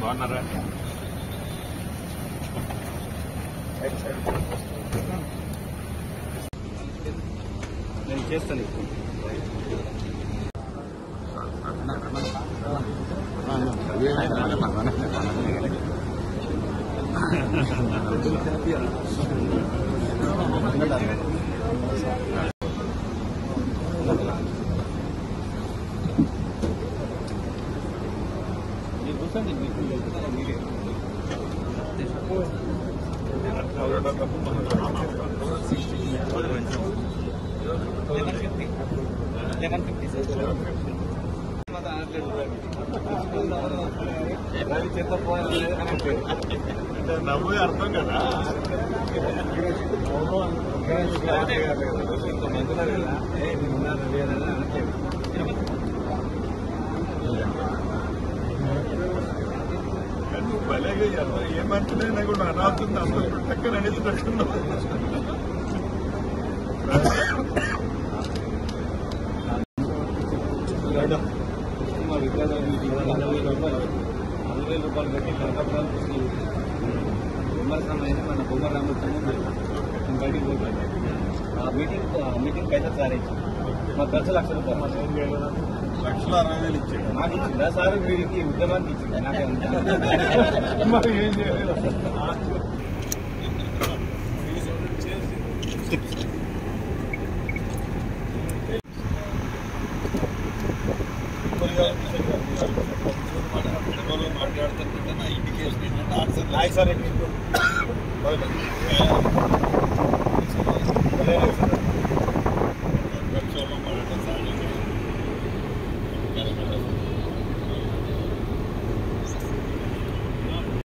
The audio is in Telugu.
బాగున్నారా నేను చేస్తాను మీరు కూర్చోండి మీకు మీరే లెవెన్ ఫిఫ్టీ సార్ చేత పోవాలి నవ్వు అర్థం కదా నువ్వు భలేగా ఎవరు ఏమంటున్నా కూడా అనాథుంది అందరూ టక్కన అనేది పెట్టుకున్నావు మా విద్యార్థులు నలభై రూపాయలు నలభై రూపాయలు కట్టి కనకాపురం విమర్శనం అయితే మన బొమ్మ రామచంద్ర నేను బయటికి పోతాను ఆ మీటింగ్ ఆ మీటింగ్ పైసా సార్ ఇచ్చి మా ఖర్చు లక్ష రూపాయలు లక్షల అరవై వేలు ఇచ్చాడు నాకు ఇచ్చిందా సార్ వీరికి ఉద్యమానికి ఇచ్చిందా నాకే మరి ఏం చేయలేదు మాట్లాడుతుంటే నా ఇండికేషన్ ఏంటంటే ఆన్సర్ నాయక్ సార్